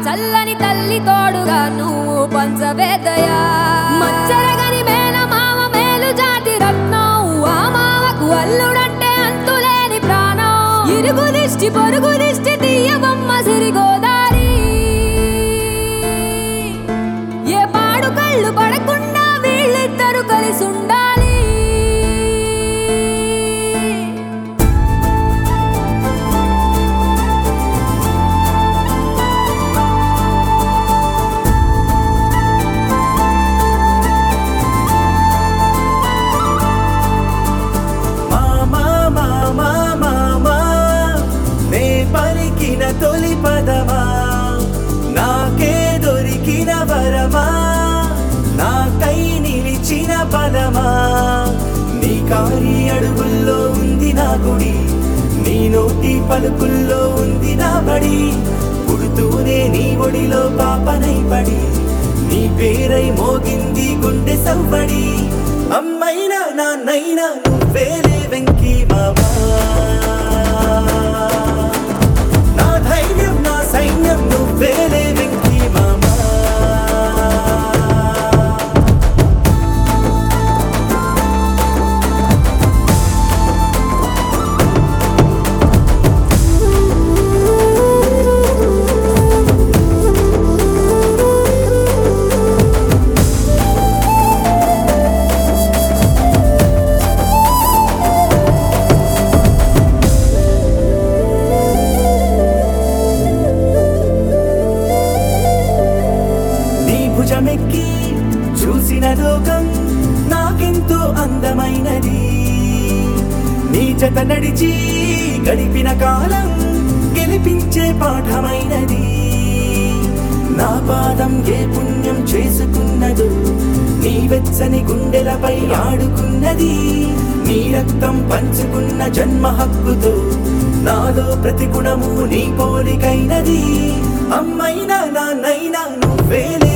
చల్లని తల్లి తోడుగా నువ్వు పంచవేదయా మచ్చరగని మేన మామ మేలు జాతి రత్నం ఆ మామకు అల్లుడంటే అంతులేని ప్రాణం ఇరుగు దిష్టి పొరుగు దిష్టి తీయబొమ్మ సిరిగోదారి ఏ పాడు కళ్ళు పడకుండా వీళ్ళిద్దరు కలిసి ఉండాలి మామా మామా మామా నే పలికిన తొలి పదమా నాకే దొరికిన వరమా నాకై నిలిచిన పదమా నీ కారి అడుగుల్లో ఉంది నా గుడి నీ నోటి పలుకుల్లో ఉంది నా బడి పుడుతూనే నీ ఒడిలో పాపనై పడి నీ పేరై మోగింది గుండె సవ్వడి అమ్మైనా నాన్నైనా నువ్వేలే వెంకీ మామా నా ధైర్యం నా సైన్యం నువ్వేలే వెంకీ మామా నీ భుజమెక్కి చూసిన లోకం నాకెంతో అందమైనది నీ జత నడిచి గడిపిన కాలం గెలిపించే పాఠమైనది నా పాదం ఏ పుణ్యం చేసుకున్నదో నీ వెచ్చని గుండెలపై ఆడుకున్నది నీ రక్తం పంచుకున్న జన్మ హక్కుతో నాలో ప్రతి గుణము నీ పోలికైనది అమ్మైనా నాన్నైనా నువ్వేలే